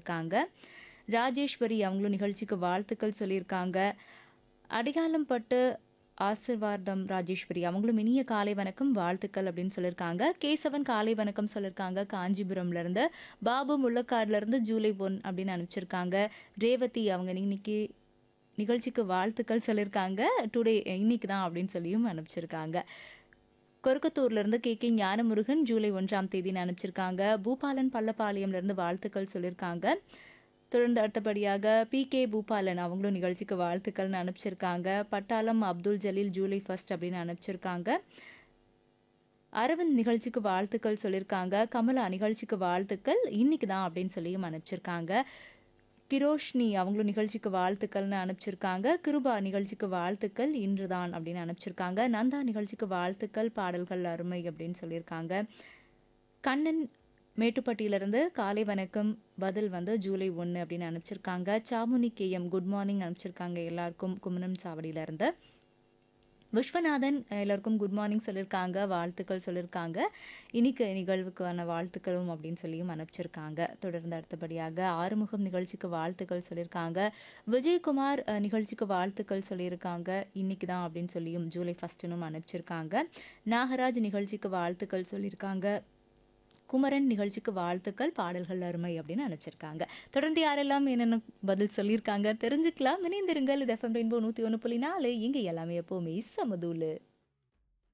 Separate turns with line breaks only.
அனுப்பிச்சிருக்காங்க ராஜேஸ்வரி அவங்களும் நிகழ்ச்சிக்கு வாழ்த்துக்கள் சொல்லியிருக்காங்க அடிகாலம் பட்டு ஆசிர்வாதம் ராஜேஸ்வரி அவங்களும் இனிய காலை வணக்கம் வாழ்த்துக்கள் அப்படின்னு சொல்லியிருக்காங்க கேசவன் காலை வணக்கம் சொல்லியிருக்காங்க காஞ்சிபுரம்ல இருந்து பாபு முள்ளக்காடுல இருந்து ஜூலை ஒன் அப்படின்னு அனுப்பிச்சிருக்காங்க ரேவதி அவங்க இன்னைக்கு நிகழ்ச்சிக்கு வாழ்த்துக்கள் சொல்லியிருக்காங்க டுடே இன்னைக்கு தான் அப்படின்னு சொல்லியும் அனுப்பிச்சிருக்காங்க கொருக்கத்தூர்ல இருந்து கே கே ஞானமுருகன் ஜூலை ஒன்றாம் தேதின்னு அனுப்பிச்சிருக்காங்க பூபாலன் பள்ளப்பாளையம்ல இருந்து வாழ்த்துக்கள் சொல்லியிருக்காங்க தொடர்ந்து அடுத்தபடியாக பி கே பூபாலன் அவங்களும் நிகழ்ச்சிக்கு வாழ்த்துக்கள்னு அனுப்பிச்சிருக்காங்க பட்டாளம் அப்துல் ஜலீல் ஜூலை ஃபர்ஸ்ட் அப்படின்னு அனுப்பிச்சிருக்காங்க அரவிந்த் நிகழ்ச்சிக்கு வாழ்த்துக்கள் சொல்லியிருக்காங்க கமலா நிகழ்ச்சிக்கு வாழ்த்துக்கள் இன்னைக்கு தான் அப்படின்னு சொல்லியும் அனுப்பிச்சிருக்காங்க கிரோஷ்னி அவங்களும் நிகழ்ச்சிக்கு வாழ்த்துக்கள்னு அனுப்பிச்சிருக்காங்க கிருபா நிகழ்ச்சிக்கு வாழ்த்துக்கள் இன்று தான் அப்படின்னு அனுப்பிச்சிருக்காங்க நந்தா நிகழ்ச்சிக்கு வாழ்த்துக்கள் பாடல்கள் அருமை அப்படின்னு சொல்லியிருக்காங்க கண்ணன் மேட்டுப்பட்டியிலிருந்து காலை வணக்கம் பதில் வந்து ஜூலை ஒன்று அப்படின்னு அனுப்பிச்சிருக்காங்க சாமுனி கேஎம் குட் மார்னிங் அனுப்பிச்சிருக்காங்க எல்லாருக்கும் குமணம் சாவடியிலேருந்து விஸ்வநாதன் எல்லாருக்கும் குட் மார்னிங் சொல்லியிருக்காங்க வாழ்த்துக்கள் சொல்லியிருக்காங்க இன்னைக்கு நிகழ்வுக்கான வாழ்த்துக்களும் அப்படின்னு சொல்லியும் அனுப்பிச்சிருக்காங்க தொடர்ந்து அடுத்தபடியாக ஆறுமுகம் நிகழ்ச்சிக்கு வாழ்த்துக்கள் சொல்லியிருக்காங்க விஜயகுமார் அஹ், நிகழ்ச்சிக்கு வாழ்த்துக்கள் சொல்லியிருக்காங்க இன்னைக்கு தான் அப்படின்னு சொல்லியும் ஜூலை ஃபஸ்ட்டுனும் அனுப்பிச்சிருக்காங்க நாகராஜ் நிகழ்ச்சிக்கு வாழ்த்துக்கள் சொல்லியிருக்காங்க குமரன் நிகழ்ச்சிக்கு வாழ்த்துக்கள் பாடல்கள் அருமை அப்படின்னு அனுப்பிச்சிருக்காங்க தொடர்ந்து யாரெல்லாம் என்னென்ன பதில் சொல்லியிருக்காங்க தெரிஞ்சுக்கலாம் இணைந்திருங்கள் இது எஃப்எம் ரெயின்போ நூற்றி ஒன்று புள்ளி நாலு இங்கே எல்லாமே எப்போவுமே சமதூலு